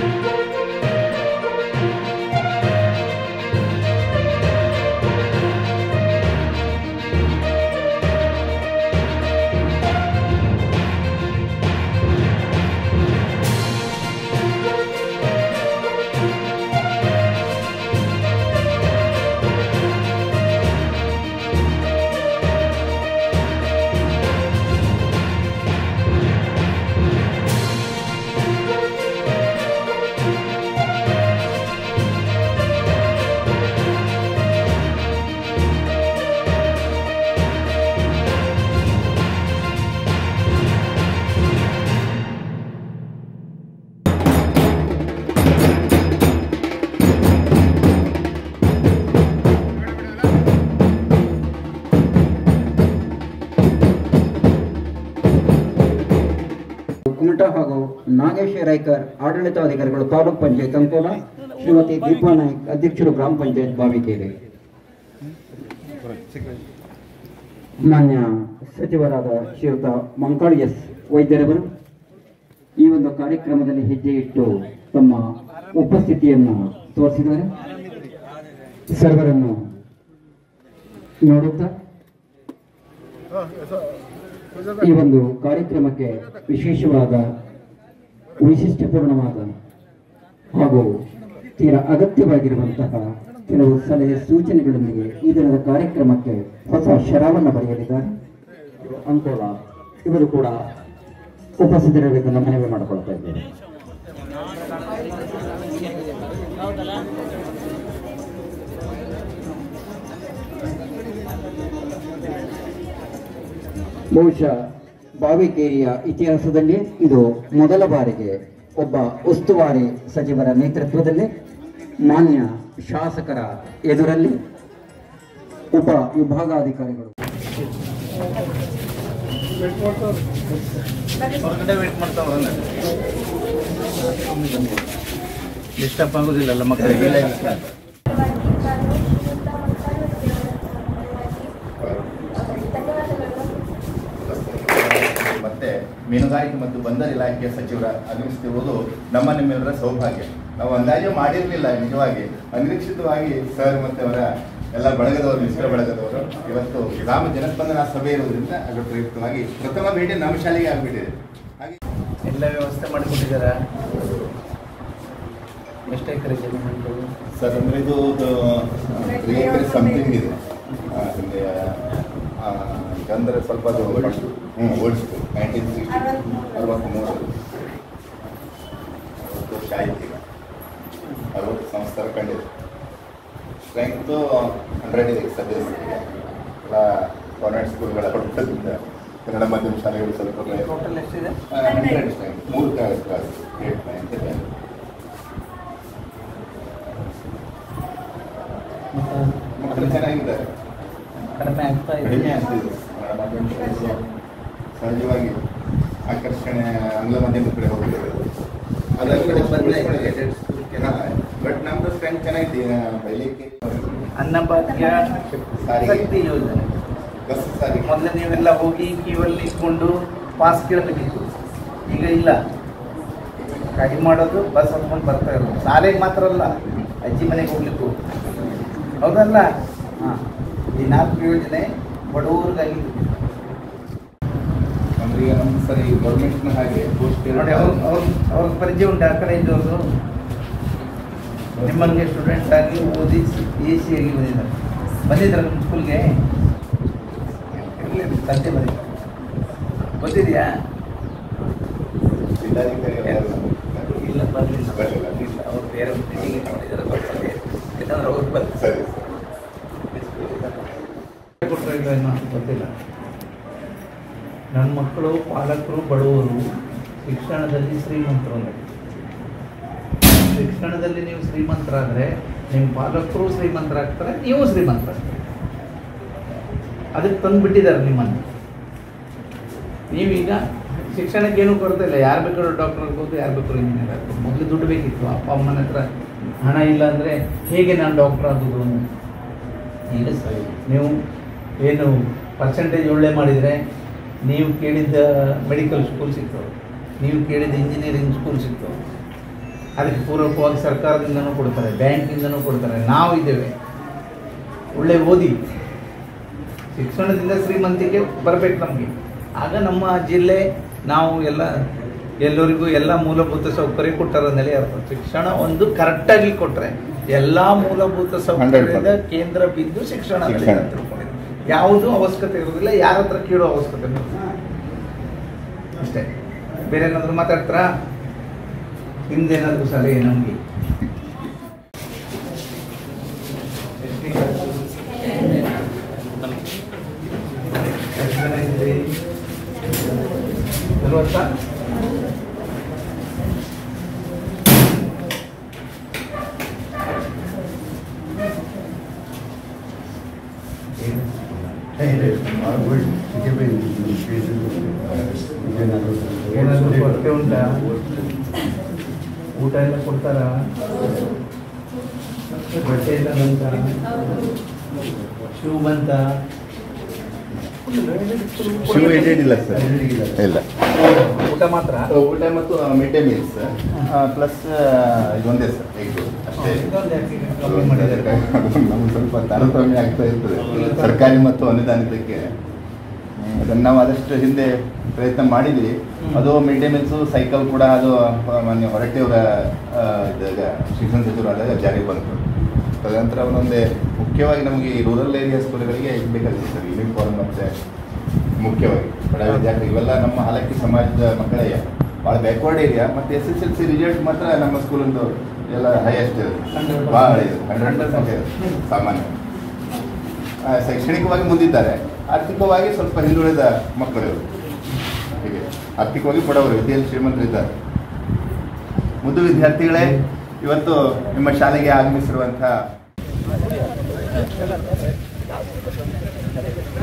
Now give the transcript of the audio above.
ಕುಮಟಾ ಹಾಗೂ ನಾಗೇಶ್ ರೈಕರ್ ಆಡಳಿತಾಧಿಕಾರಿಗಳು ತಾಲೂಕ್ ಪಂಚಾಯತ್ ಅಂಕೋಲ ಶ್ರೀಮತಿ ದೀಪಾ ನಾಯ್ಕ್ ಅಧ್ಯಕ್ಷರು ಗ್ರಾಮ ಪಂಚಾಯತ್ ಬಾವಿಕೇರಿ ಮಾನ್ಯ ಸಚಿವರಾದ ಶ್ರೀಯುತ ಮಂಕಾಳ್ ಎಸ್ ವೈದ್ಯರವರು ಈ ಒಂದು ಕಾರ್ಯಕ್ರಮದಲ್ಲಿ ಹೆಜ್ಜೆ ಇಟ್ಟು ತಮ್ಮ ಉಪಸ್ಥಿತಿಯನ್ನು ತೋರಿಸಿದ್ದಾರೆ ಸರ್ವರನ್ನು ನೋಡುತ್ತಾ ಈ ಒಂದು ಕಾರ್ಯಕ್ರಮಕ್ಕೆ ವಿಶೇಷವಾದ ವೈಶಿಷ್ಟ್ಯಪೂರ್ಣವಾದ ಹಾಗೂ ತೀರಾ ಅಗತ್ಯವಾಗಿರುವಂತಹ ಕೆಲವು ಸಲಹೆ ಸೂಚನೆಗಳೊಂದಿಗೆ ಈ ದಿನದ ಕಾರ್ಯಕ್ರಮಕ್ಕೆ ಹೊಸ ಶರವನ್ನು ಬರೆಯಲಿದ್ದಾರೆ ಅಂಕೋಲ ಇವರು ಕೂಡ ಉಪಸ್ಥಿತರಿರಬೇಕೆಂದು ಮನವಿ ಮಾಡಿಕೊಳ್ತಾ ಇದ್ದೇನೆ ಬಹುಶಃ ಬಾವಿಕೇರಿಯ ಇತಿಹಾಸದಲ್ಲಿ ಇದು ಮೊದಲ ಬಾರಿಗೆ ಒಬ್ಬ ಉಸ್ತುವಾರಿ ಸಚಿವರ ನೇತೃತ್ವದಲ್ಲಿ ಮಾನ್ಯ ಶಾಸಕರ ಎದುರಲ್ಲಿ ಉಪ ವಿಭಾಗಾಧಿಕಾರಿಗಳು ಹೊರಗಡೆ ವೇಟ್ ಮಾಡ್ತಾವ್ರಲ್ಲ ಡಿಸ್ಟರ್ಬ್ ಆಗೋದಿಲ್ಲಲ್ಲ ಮಕ್ಕಳಿಗೆ ಇಲ್ಲ ಇಲ್ಲ. ಮತ್ತೆ ಮೀನುಗಾರಿಕೆ ಮತ್ತು ಬಂದರು ಇಲಾಖೆಯ ಸಚಿವರ ಆಗಮಿಸುತ್ತಿರುವುದು ನಮ್ಮ ನಿಮ್ಮೆಲ್ಲರ ಸೌಭಾಗ್ಯ ನಾವು ಅಂದಾಜು ಮಾಡಿರಲಿಲ್ಲ ನಿಜವಾಗಿ ಅನಿರೀಕ್ಷಿತವಾಗಿ ಸರ್ ಮತ್ತೆ ಅವರ ಎಲ್ಲ ಬಳಗದವರು ಮಿಶ್ರ ಬಳಗದವರು ಇವತ್ತು ಗ್ರಾಮ ಜನಸ್ಪಂದನಾ ಸಭೆ ಇರುವುದರಿಂದ ಅದರ ಪ್ರಯುಕ್ತವಾಗಿ ಪ್ರಥಮ ಭೇಟಿ ನಮ್ಮ ಶಾಲೆಗೆ ಆಗಿಬಿಟ್ಟಿದೆ ಹಾಗೆ ಎಲ್ಲ ವ್ಯವಸ್ಥೆ ಮಾಡಿಕೊಟ್ಟಿದ್ದಾರಾ ಎಷ್ಟು ಎಕರೆ ಜಮೀನು ಉಂಟು? ಸರ್ ಅಂದರೆ ಇದು ತ್ರೀ ಎಕರೆ ಸಮಥಿಂಗ್ ಇದೆ ಆ, ಹಿಂದೆ ಆ, ಅಂದ್ರೆ ಸ್ವಲ್ಪ ಅದು ಹ್ಞೂ ಓಡಿಸ್ತು ನೈನ್ಟೀನ್ ಸಿಕ್ಸ್ಟಿ ಅರವತ್ತ್ಮೂರು ಅರವತ್ತು ವರ್ಷ ಆಯ್ತು ಈಗ ಅರವತ್ತು ಸಂವತ್ಸರ ಕಂಡಿದೆ ಸ್ಟ್ರೆಂಗ್ತು ಹಂಡ್ರೆಡ್ ಇದೆ ಸದ್ಯಕ್ಕೆ ಎಲ್ಲ ಕಾನ್ವೆಂಟ್ ಸ್ಕೂಲ್ಗಳ ಹೊರತದಿಂದ ಕನ್ನಡ ಮಾಧ್ಯಮ ಶಾಲೆಗಳು ಸ್ವಲ್ಪ ಟೋಟಲ್ ಎಷ್ಟಿದೆ ಹಂಡ್ರೆಡ್ ಸ್ಟ್ರೆಂಗ್ ಮೂರು class class eight nine ten ಮತ್ತು ಮಕ್ಕಳು ಚೆನ್ನಾಗಿದ್ದಾರೆ ಕಡಿಮೆ ಆಗ್ತಾ ಇದೆ ಕಡಿಮೆ ಆಗ್ತಿದೆ ಕನ್ನಡ ಮಾಧ್ಯಮ ಶಾಲೆಗಳು ಸಹಜವಾಗಿ ಆಕರ್ಷಣೆ ಆಂಗ್ಲ ಮಾಧ್ಯಮದ ಕಡೆ ಹೋಗ್ತಿದೆ ಕಡೆ ಬದಲಾಯಿಸಿದೆ. ಬಟ್ ನಮ್ದು ಸ್ಟ್ರೆಂತ್ ಚೆನ್ನಾಗಿದೆ ಬೈಲಿಕ್ಕೆ ಅನ್ನಭಾಗ್ಯ ಸಾರಿಗೆ. ಶಕ್ತಿ ಯೋಜನೆ ಬಸ್ ಸಾರಿಗೆ ಮೊದಲು ನೀವೆಲ್ಲ ಹೋಗಿ ಕ್ಯೂವಲ್ಲಿ ನಿಂತ್ಕೊಂಡು ಪಾಸ್ ಕೇಳಬೇಕಿತ್ತು ಈಗ ಇಲ್ಲ ಕೈ ಮಾಡೋದು ಬಸ್ ಹತ್ಕೊಂಡು ಬರ್ತಾ ಇರೋದು ಶಾಲೆಗೆ ಮಾತ್ರ ಅಲ್ಲ ಅಜ್ಜಿ ಮನೆಗೆ ಹೋಗ್ಲಿಕ್ಕೂ ಹೌದಲ್ಲ ಹಾಂ ಈ ನಾಲ್ಕು ಯೋಜನೆ ಬಡವರಿಗಾಗಿ ಅಂದ್ರೆ ಈಗ ನಮ್ಮ ಸರಿ ಗೌರ್ಮೆಂಟ್ನ ಹಾಗೆ ಪೋಸ್ಟ್ ನೋಡಿ ಅವ್ರ ಅವ್ರ ಅವ್ರ ಪರಿಚಯ ಉಂಟು ಆ ಕಡೆ ಇದ್ದವರು ನಿಮ್ಮಂಗೆ ಸ್ಟೂಡೆಂಟ್ ಆಗಿ ಓದಿ ಎ ಸಿ ಆಗಿ ಬಂದಿದ್ದಾರೆ ಬಂದಿದ್ದಾರೆ ನಿಮ್ಮ ಸ್ಕೂಲ್ಗೆ ಇರಲಿ ತಂದೆ ಬರೀ ಬಂದಿದೆಯಾ ಜಿಲ್ಲಾಧಿಕಾರಿ ಯಾರು? ಇಲ್ಲ ಬರಲಿಲ್ಲ ಬರ್ಲಿಲ್ಲ. ಇಲ್ಲ ಅವ್ರು ಬೇರೆ ಮೀಟಿಂಗ್ ಮಾಡಿದ್ದಾರೆ ಬರ್ತಾರೆ ಯಾಕಂದ್ರೆ ಅವ್ರು ಬರ್ತಾರೆ ಸರಿ ಕೊಟ್ಟರೆ ಇಲ್ಲ ಏನೋ ಗೊತ್ತಿಲ್ಲ ನನ್ನ ಮಕ್ಕಳು ಪಾಲಕರು ಬಡವರು ಶಿಕ್ಷಣದಲ್ಲಿ ಶ್ರೀಮಂತರು ಅಂದ್ರೆ ಶಿಕ್ಷಣದಲ್ಲಿ ನೀವು ಶ್ರೀಮಂತರಾದರೆ ನಿಮ್ಮ ಪಾಲಕರು ಶ್ರೀಮಂತರಾಗ್ತಾರೆ ನೀವು ಶ್ರೀಮಂತರಾಗ್ತಾರೆ ಅದಕ್ಕೆ ತಂದು ಬಿಟ್ಟಿದ್ದಾರೆ ನಿಮ್ಮನ್ನು ನೀವೀಗ ಶಿಕ್ಷಣಕ್ಕೆ ಏನೂ ಕೊರತೆ ಇಲ್ಲ ಯಾರು ಬೇಕಾದ್ರೂ ಡಾಕ್ಟರ್ ಆಗ್ಬೋದು ಯಾರು ಬೇಕಾದ್ರೂ ಇಂಜಿನಿಯರ್ ಆಗ್ಬೋದು ಮೊದಲು ದುಡ್ಡು ಬೇಕಿತ್ತು ಅಪ್ಪ ಅಮ್ಮನ ಹತ್ರ ಹಣ ಇಲ್ಲ ಅಂದರೆ ಹೇಗೆ ನಾನು ಡಾಕ್ಟರ್ ಆಗೋದು ಅಂತ ಈಗ ಸರಿ ನೀವು ಏನು ಪರ್ಸೆಂಟೇಜ್ ಒಳ್ಳೆ ಮಾಡಿದರೆ ನೀವು ಕೇಳಿದ್ದ ಮೆಡಿಕಲ್ ಸ್ಕೂಲ್ ಸಿಗ್ತವೆ ನೀವು ಕೇಳಿದ ಇಂಜಿನಿಯರಿಂಗ್ ಸ್ಕೂಲ್ ಸಿಗ್ತವೆ ಅದಕ್ಕೆ ಪೂರಕವಾಗಿ ಸರ್ಕಾರದಿಂದನೂ ಕೊಡ್ತಾರೆ ಬ್ಯಾಂಕಿಂದನೂ ಕೊಡ್ತಾರೆ ನಾವು ಇದ್ದೇವೆ ಒಳ್ಳೆ ಓದಿ ಶಿಕ್ಷಣದಿಂದ ಶ್ರೀಮಂತಿಕೆ ಬರಬೇಕು ನಮಗೆ ಆಗ ನಮ್ಮ ಜಿಲ್ಲೆ ನಾವು ಎಲ್ಲ ಎಲ್ಲರಿಗೂ ಎಲ್ಲ ಮೂಲಭೂತ ಸೌಕರ್ಯ ಕೊಟ್ಟರಂದೇಳಿ ಅರ್ಥ ಶಿಕ್ಷಣ ಒಂದು ಕರೆಕ್ಟಾಗಿ ಕೊಟ್ಟರೆ ಎಲ್ಲ ಮೂಲಭೂತ ಸೌಕರ್ಯದ ಕೇಂದ್ರ ಬಿದ್ದು ಶಿಕ್ಷಣ ಶಿಕ್ಷಣ. ಯಾವುದು ಅವಶ್ಯಕತೆ ಇರೋದಿಲ್ಲ ಯಾರ ಹತ್ರ ಕೇಳೋ ಅವಶ್ಯಕತೆ ಇರೋದಿಲ್ಲ. ಅಷ್ಟೇ ಬೇರೆ ಏನಾದ್ರು ಮಾತಾಡ್ತಾರಾ ನಿಮ್ದೇನಾದ್ರು ಸಲಹೆ ನಮಗೆ ಎಷ್ಟು ಜನ ಇದ್ದೀರಿ ನಲ್ವತ್ತಾ ಏನಾದ್ರು ಕೊರತೆ ಉಂಟಾ ಊಟ ಎಲ್ಲ ಕೊಡ್ತಾರಾ ಬಟ್ಟೆ ಎಲ್ಲ ಬಂತ ಶೂ ಬಂತ ಶೂ ಇಟ್ಟಿಲ್ಲ ಸರ್ ಇಲ್ಲ ಊಟ ಮಾತ್ರ ಊಟ ಮತ್ತು ಮಿಡ್ ಡೇ ಮೀಲ್ಸ್ ಪ್ಲಸ್ ಇದೊಂದೇ ಸರ್ ಎಗ್ ಅಷ್ಟೇ ಇದೊಂದು ಯಾಕೆ ಕಮ್ಮಿ ಮಾಡಿದ್ದಾರೆ ಅದು ನಮ್ಗೆ ಸ್ವಲ್ಪ ತಾರತಮ್ಯ ಆಗ್ತಾ ಇರ್ತದೆ ಸರ್ಕಾರಿ ಮತ್ತು ಅನುದಾನಿತಕ್ಕೆ ಅದನ್ನು ನಾವು ಆದಷ್ಟು ಹಿಂದೆ ಪ್ರಯತ್ನ ಮಾಡಿದ್ವಿ ಅದು ಮಿಡ್ ಡೇ ಮೀಲ್ಸು ಸೈಕಲ್ ಕೂಡ ಅದು ಮಾನ್ಯ ಹೊರಟ್ಟಿಯವರ ಆ, ಇದಾಗ ಶಿಕ್ಷಣ ಸಚಿವರಾದಾಗ ಜಾರಿಗೆ ಬಂತು ತದನಂತರ ಒಂದೊಂದೇ ಮುಖ್ಯವಾಗಿ ನಮಗೆ ಈ ರೂರಲ್ ಏರಿಯಾ ಸ್ಕೂಲ್ಗಳಿಗೆ ಇದು ಬೇಕಾಗುತ್ತೆ ಸರ್ ಯೂನಿಫಾರ್ಮ್ ಮತ್ತು ಮುಖ್ಯವಾಗಿ ಬಡ ವಿದ್ಯಾರ್ಥಿ ಇವೆಲ್ಲ ನಮ್ಮ ಹಾಲಕ್ಕಿ ಸಮಾಜದ ಮಕ್ಕಳೇ ಭಾಳ ಬ್ಯಾಕ್ವರ್ಡ್ ಏರಿಯಾ ಮತ್ತು S S L C result ಮಾತ್ರ ನಮ್ಮ ಸ್ಕೂಲಿಂದು ಎಲ್ಲ ಹೈಯೆಸ್ಟ್ ಭಾಳ ಇದು ಹಂಡ್ರೆಡ್ ಪರ್ಸೆಂಟ್ ಸಾಮಾನ್ಯ ಆ, ಶೈಕ್ಷಣಿಕವಾಗಿ ಮುಂದಿದ್ದಾರೆ ಆರ್ಥಿಕವಾಗಿ ಸ್ವಲ್ಪ ಹಿಂದುಳಿದ ಮಕ್ಕಳು ಇವರು. ಹೀಗೆ ಆರ್ಥಿಕವಾಗಿ ಬಡವರು ವಿದ್ಯೆಯಲ್ಲಿ ಶ್ರೀಮಂತರಿದ್ದಾರೆ ಮುದ್ದು ವಿದ್ಯಾರ್ಥಿಗಳೇ ಇವತ್ತು ನಿಮ್ಮ ಶಾಲೆಗೆ ಆಗಮಿಸಿರುವಂಥ